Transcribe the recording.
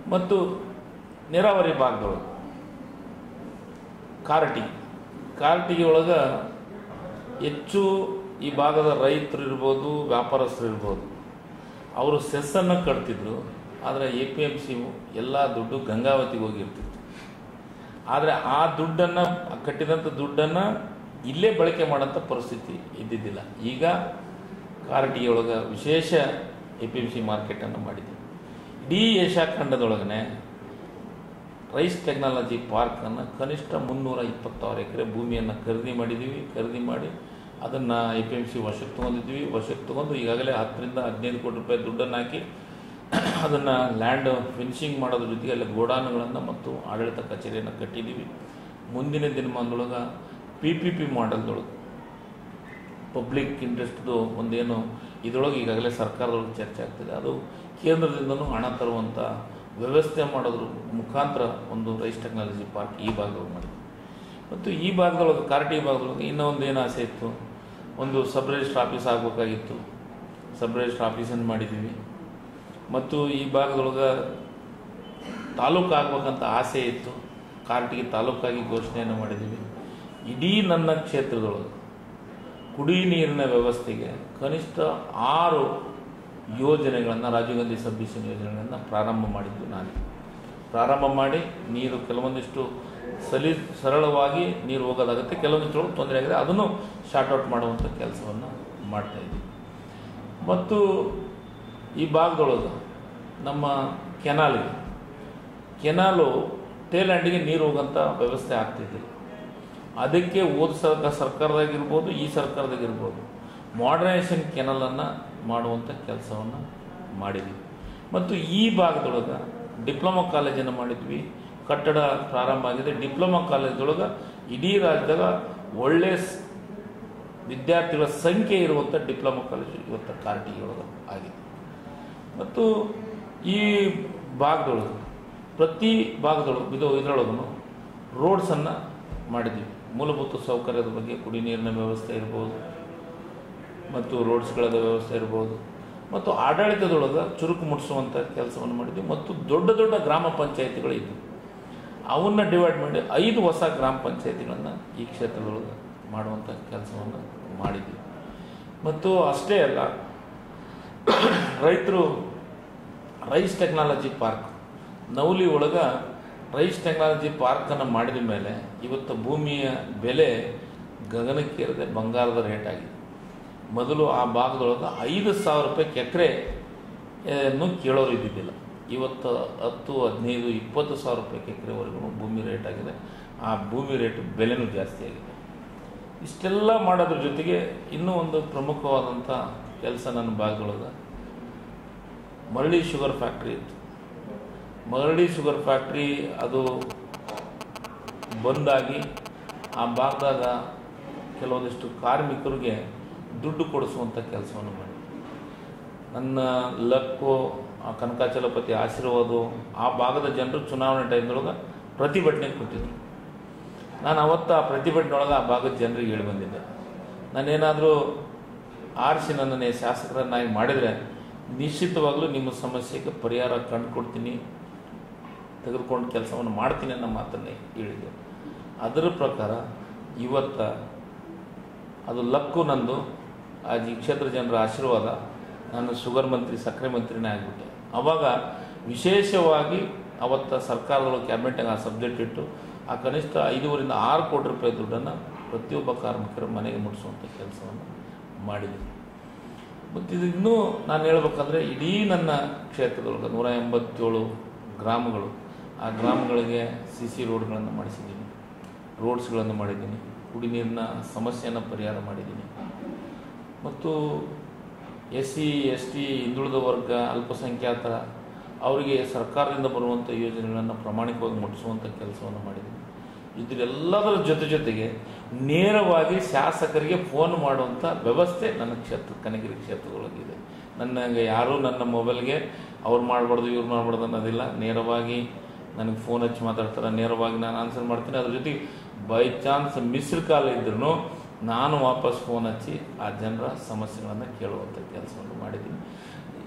ಮತ್ತು ನೀರಾವರಿ ಭಾಗದೊಳಗೆ ಕಾರಟಿ ಕಾರಟಿಗೆ ಒಳಗೆ ಹೆಚ್ಚು ಈ ಭಾಗದ ರೈತರು ಇರ್ಬೋದು ವ್ಯಾಪಾರಸ್ಥರು ಇರ್ಬೋದು ಅವರು ಸೆಸ್ಸನ್ನು ಕಟ್ತಿದ್ರು ಆದರೆ ಎ ಪಿ ಎಮ್ ಸಿ ಎಲ್ಲ ದುಡ್ಡು ಗಂಗಾವತಿಗೆ ಹೋಗಿರ್ತಿತ್ತು ಆದರೆ ಆ ದುಡ್ಡನ್ನು ಕಟ್ಟಿದಂಥ ದುಡ್ಡನ್ನು ಇಲ್ಲೇ ಬಳಕೆ ಮಾಡೋಂಥ ಪರಿಸ್ಥಿತಿ ಇದ್ದಿದ್ದಿಲ್ಲ ಈಗ ಕಾರಟಿಯೊಳಗೆ ವಿಶೇಷ ಎ ಪಿ ಎಮ್ ಸಿ ಮಾರ್ಕೆಟನ್ನು ಮಾಡಿದ್ದೀವಿ ಇಡೀ ಏಷ್ಯಾ ಖಂಡದೊಳಗನೆ ರೈಸ್ ಟೆಕ್ನಾಲಜಿ ಪಾರ್ಕನ್ನು ಕನಿಷ್ಠ ಮುನ್ನೂರ ಇಪ್ಪತ್ತಾರು ಎಕರೆ ಭೂಮಿಯನ್ನು ಖರೀದಿ ಮಾಡಿದ್ದೀವಿ ಖರೀದಿ ಮಾಡಿ ಅದನ್ನು ಎ ಪಿ ಎಮ್ ಸಿ ವಶಕ್ಕೆ ತೊಗೊಂಡಿದ್ವಿ ವಶಕ್ಕೆ ತೊಗೊಂಡು ಈಗಾಗಲೇ ಹತ್ತರಿಂದ ಹದಿನೈದು ಕೋಟಿ ರೂಪಾಯಿ ದುಡ್ಡನ್ನು ಹಾಕಿ ಅದನ್ನು ಲ್ಯಾಂಡ್ ಫಿನಿಶಿಂಗ್ ಮಾಡೋದ್ರ ಜೊತೆಗೆ ಅಲ್ಲಿ ಗೋಡಾನುಗಳನ್ನು ಮತ್ತು ಆಡಳಿತ ಕಚೇರಿಯನ್ನು ಕಟ್ಟಿದ್ದೀವಿ ಮುಂದಿನ ದಿನಮಾನದೊಳಗೆ ಪಿ ಪಿ ಪಿ ಮಾಡೆಲ್ದೊಳಗೆ ಪಬ್ಲಿಕ್ ಇಂಟ್ರೆಸ್ಟ್ದು ಒಂದೇನು ಇದರೊಳಗೆ ಈಗಾಗಲೇ ಸರ್ಕಾರದೊಳಗೆ ಚರ್ಚೆ ಆಗ್ತಿದೆ ಅದು ಕೇಂದ್ರದಿಂದನೂ ಹಣ ತರುವಂಥ ವ್ಯವಸ್ಥೆ ಮಾಡೋದ್ರ ಮುಖಾಂತರ ಒಂದು ರೈಸ್ ಟೆಕ್ನಾಲಜಿ ಪಾರ್ಕ್ ಈ ಭಾಗದೊಳಗೆ ಮಾಡಿದ್ವಿ ಮತ್ತು ಈ ಭಾಗದೊಳಗೆ ಕಾರ್ಟಿ ಭಾಗದೊಳಗೆ ಇನ್ನೂ ಒಂದು ಏನು ಆಸೆ ಇತ್ತು ಒಂದು ಸಬ್ ರಿಜಿಸ್ಟ್ರ್ ಆಫೀಸ್ ಆಗಬೇಕಾಗಿತ್ತು ಸಬ್ ರಿಜಿಸ್ಟ್ರ್ ಆಫೀಸನ್ನು ಮಾಡಿದ್ದೀವಿ ಮತ್ತು ಈ ಭಾಗದೊಳಗೆ ತಾಲೂಕು ಆಗ್ಬೇಕಂತ ಆಸೆ ಇತ್ತು ಕಾರ್ಟಿಗೆ ತಾಲೂಕಾಗಿ ಘೋಷಣೆಯನ್ನು ಮಾಡಿದ್ದೀವಿ ಇಡೀ ನನ್ನ ಕ್ಷೇತ್ರದೊಳಗೆ ಕುಡಿ ನೀರಿನ ವ್ಯವಸ್ಥೆಗೆ ಕನಿಷ್ಠ ಆರು ಯೋಜನೆಗಳನ್ನು ರಾಜೀವ್ ಗಾಂಧಿ ಸಬ್ ಮಿಷನ್ ಯೋಜನೆಗಳನ್ನು ಪ್ರಾರಂಭ ಮಾಡಿದ್ದು ನಾನು ಪ್ರಾರಂಭ ಮಾಡಿ ನೀರು ಕೆಲವೊಂದಿಷ್ಟು ಸಲಿ ಸರಳವಾಗಿ ನೀರು ಹೋಗೋದಾಗುತ್ತೆ ಕೆಲವೊಂದಿಷ್ಟು ತೊಂದರೆ ಆಗಿದೆ ಅದನ್ನು ಶಾರ್ಟ್ ಔಟ್ ಮಾಡುವಂಥ ಕೆಲಸವನ್ನು ಮಾಡ್ತಾಯಿದ್ದೀವಿ ಮತ್ತು ಈ ಭಾಗದೊಳಗೆ ನಮ್ಮ ಕೆನಾಲಿಗೆ ಕೆನಾಲು ಟೇಲ್ಯಾಂಡಿಗೆ ನೀರು ಹೋಗೋಂಥ ವ್ಯವಸ್ಥೆ ಆಗ್ತಿದ್ದಿಲ್ಲ ಅದಕ್ಕೆ ಓದ್ ಸರ್ಕಾರ ಸರ್ಕಾರದಾಗಿರ್ಬೋದು ಈ ಸರ್ಕಾರದಾಗಿರ್ಬೋದು ಮಾಡ್ರನೈಸೇಷನ್ ಕೆನಲನ್ನು ಮಾಡುವಂಥ ಕೆಲಸವನ್ನು ಮಾಡಿದ್ವಿ ಮತ್ತು ಈ ಭಾಗದೊಳಗೆ ಡಿಪ್ಲೊಮಾ ಕಾಲೇಜನ್ನು ಮಾಡಿದ್ವಿ ಕಟ್ಟಡ ಪ್ರಾರಂಭ ಆಗಿದೆ ಡಿಪ್ಲೊಮಾ ಕಾಲೇಜೊಳಗೆ ಇಡೀ ರಾಜ್ಯದಾಗ ಒಳ್ಳೆಯ ಸ್- ವಿದ್ಯಾರ್ಥಿಗಳ ಸಂಖ್ಯೆ ಇರುವಂಥ ಡಿಪ್ಲೊಮಾ ಕಾಲೇಜು ಇವತ್ತು ಕಾರ್ಟಿಯೊಳಗೆ ಆಗಿದೆ ಮತ್ತು ಈ ಭಾಗದೊಳಗೆ ಪ್ರತಿ ಭಾಗದೊಳಗೆ ಇದು ಇದರೊಳಗೂ ರೋಡ್ಸನ್ನು ಮಾಡಿದ್ದೀವಿ ಮೂಲಭೂತ ಸೌಕರ್ಯದ ಬಗ್ಗೆ ಕುಡಿ ನೀರಿನ ವ್ಯವಸ್ಥೆ ಇರ್ಬೋದು ಮತ್ತು ರೋಡ್ಸ್ಗಳ ವ್ಯವಸ್ಥೆ ಇರ್ಬೋದು ಮತ್ತು ಆಡಳಿತದೊಳಗೆ ಚುರುಕು ಮುಟ್ಟಿಸುವಂಥ ಕೆಲಸವನ್ನು ಮಾಡಿದ್ವಿ ಮತ್ತು ದೊಡ್ಡ ದೊಡ್ಡ ಗ್ರಾಮ ಪಂಚಾಯಿತಿಗಳು ಇದ್ದವು ಅವನ್ನ ಡಿವೈಡ್ ಮಾಡಿ ಐದು ಹೊಸ ಗ್ರಾಮ ಪಂಚಾಯಿತಿಗಳನ್ನು ಈ ಕ್ಷೇತ್ರದೊಳಗೆ ಮಾಡುವಂಥ ಕೆಲಸವನ್ನು ಮಾಡಿದ್ವಿ ಮತ್ತು ಅಷ್ಟೇ ಅಲ್ಲ ರೈತರು ರೈಸ್ ಟೆಕ್ನಾಲಜಿ ಪಾರ್ಕ್ ನವಲಿ ಒಳಗೆ ರೈಸ್ ಟೆಕ್ನಾಲಜಿ ಪಾರ್ಕನ್ನು ಮಾಡಿದ ಮೇಲೆ ಇವತ್ತು ಭೂಮಿಯ ಬೆಲೆ ಗಗನಕ್ಕೇರದೆ ಬಂಗಾರದ ರೇಟ್ ಆಗಿದೆ ಮೊದಲು ಆ ಭಾಗದೊಳಗೆ ಐದು ಸಾವಿರ ರೂಪಾಯಿ ಎಕರೆ ಅನ್ನು ಕೇಳೋರು ಇದ್ದಿದ್ದಿಲ್ಲ ಇವತ್ತು ಹತ್ತು ಹದಿನೈದು ಇಪ್ಪತ್ತು ಸಾವಿರ ರೂಪಾಯಿ ಎಕರೆವರೆಗೂ ಭೂಮಿ ರೇಟ್ ಆಗಿದೆ ಆ ಭೂಮಿ ರೇಟ್ ಬೆಲೆನೂ ಜಾಸ್ತಿ ಆಗಿದೆ ಇಷ್ಟೆಲ್ಲ ಮಾಡೋದ್ರ ಜೊತೆಗೆ ಇನ್ನೂ ಒಂದು ಪ್ರಮುಖವಾದಂಥ ಕೆಲಸ ನನ್ನ ಭಾಗದೊಳಗೆ ಮರಳಿ ಶುಗರ್ ಫ್ಯಾಕ್ಟ್ರಿ ಇತ್ತು ಮರಳಿ ಶುಗರ್ ಫ್ಯಾಕ್ಟ್ರಿ ಅದು ಬಂದಾಗಿ ಆ ಭಾಗದಾಗ ಕೆಲವೊಂದಿಷ್ಟು ಕಾರ್ಮಿಕರಿಗೆ ದುಡ್ಡು ಕೊಡಿಸುವಂಥ ಕೆಲಸವನ್ನು ಮಾಡಿ ನನ್ನ ಲಕ್ಕು ಆ ಕನಕಾಚಲಪತಿ ಆಶೀರ್ವಾದ ಆ ಭಾಗದ ಜನರು ಚುನಾವಣೆ ಟೈಮ್ದೊಳಗೆ ಪ್ರತಿಭಟನೆ ಕೂತಿದ್ರು ನಾನು ಅವತ್ತು ಆ ಪ್ರತಿಭಟನೆಯೊಳಗೆ ಆ ಭಾಗದ ಜನರಿಗೆ ಹೇಳಿ ಬಂದಿದ್ದೆ ನಾನೇನಾದರೂ ಆರಿಸಿ ನನ್ನನ್ನೇ ಶಾಸಕರನ್ನಾಗಿ ಮಾಡಿದರೆ ನಿಶ್ಚಿತವಾಗಲೂ ನಿಮ್ಮ ಸಮಸ್ಯೆಗೆ ಪರಿಹಾರ ಕಂಡುಕೊಡ್ತೀನಿ ತೆಗೆದುಕೊಂಡು ಕೆಲಸವನ್ನು ಮಾಡ್ತೀನಿ ಅನ್ನೋ ಮಾತನ್ನೇ ಹೇಳಿದ್ದೆ ಅದರ ಪ್ರಕಾರ ಇವತ್ತ ಅದು ಲಕ್ಕು ನಂದು ಆ ಈ ಕ್ಷೇತ್ರ ಜನರ ಆಶೀರ್ವಾದ ನಾನು ಶುಗರ್ ಮಂತ್ರಿ ಸಕ್ಕರೆ ಮಂತ್ರಿನೇ ಆಗಿಬಿಟ್ಟೆ ಅವಾಗ ವಿಶೇಷವಾಗಿ ಅವತ್ತ ಸರ್ಕಾರದೊಳಗೆ ಕ್ಯಾಬಿನೆಟ್ನಾಗ ಆ ಸಬ್ಜೆಕ್ಟ್ ಇಟ್ಟು ಆ ಕನಿಷ್ಠ ಐದೂವರಿಂದ ಆರು ಕೋಟಿ ರೂಪಾಯಿ ದುಡ್ಡನ್ನು ಪ್ರತಿಯೊಬ್ಬ ಕಾರ್ಮಿಕರ ಮನೆಗೆ ಮುಟ್ಟಿಸುವಂಥ ಕೆಲಸವನ್ನು ಮಾಡಿದ್ವಿ ಮತ್ತು ಇದು ಇನ್ನೂ ನಾನು ಹೇಳ್ಬೇಕಂದ್ರೆ ಇಡೀ ನನ್ನ ಕ್ಷೇತ್ರದೊಳಗೆ ನೂರ ಎಂಬತ್ತೇಳು ಗ್ರಾಮಗಳು ಆ ಗ್ರಾಮಗಳಿಗೆ ಸಿ ಸಿ ರೋಡ್ಗಳನ್ನು ಮಾಡಿಸಿದ್ದೀನಿ ರೋಡ್ಸ್ಗಳನ್ನು ಮಾಡಿದ್ದೀನಿ ಕುಡಿ ನೀರಿನ ಸಮಸ್ಯೆಯನ್ನು ಪರಿಹಾರ ಮಾಡಿದ್ದೀನಿ ಮತ್ತು ಎಸ್ ಸಿ ಎಸ್ ಟಿ ಹಿಂದುಳಿದ ವರ್ಗ ಅಲ್ಪಸಂಖ್ಯಾತರ ಅವರಿಗೆ ಸರ್ಕಾರದಿಂದ ಬರುವಂಥ ಯೋಜನೆಗಳನ್ನು ಪ್ರಾಮಾಣಿಕವಾಗಿ ಮುಟ್ಟಿಸುವಂಥ ಕೆಲಸವನ್ನು ಮಾಡಿದ್ದೀನಿ ಇದರೆಲ್ಲದರ ಜೊತೆ ಜೊತೆಗೆ ನೇರವಾಗಿ ಶಾಸಕರಿಗೆ ಫೋನ್ ಮಾಡುವಂಥ ವ್ಯವಸ್ಥೆ ನನ್ನ ಕ್ಷೇತ್ರ ಕನಗಿರಿ ಕ್ಷೇತ್ರದೊಳಗಿದೆ ನನಗೆ ಯಾರೂ ನನ್ನ ಮೊಬೈಲ್ಗೆ ಅವ್ರು ಮಾಡಬಾರ್ದು ಇವ್ರು ಮಾಡಬಾರ್ದು ಅನ್ನೋದಿಲ್ಲ ನೇರವಾಗಿ ನನಗೆ ಫೋನ್ ಹಚ್ಚಿ ಮಾತಾಡ್ತಾರೆ ನೇರವಾಗಿ ನಾನು ಆನ್ಸರ್ ಮಾಡ್ತೀನಿ ಅದ್ರ ಜೊತೆಗೆ ಬೈ ಚಾನ್ಸ್ ಮಿಸ್ಡ್ ಕಾಲ್ ಇದ್ರೂ ನಾನು ವಾಪಸ್ ಫೋನ್ ಹಚ್ಚಿ ಆ ಜನರ ಸಮಸ್ಯೆಗಳನ್ನು ಕೇಳುವಂಥ ಕೆಲಸವನ್ನು ಮಾಡಿದ್ದೀನಿ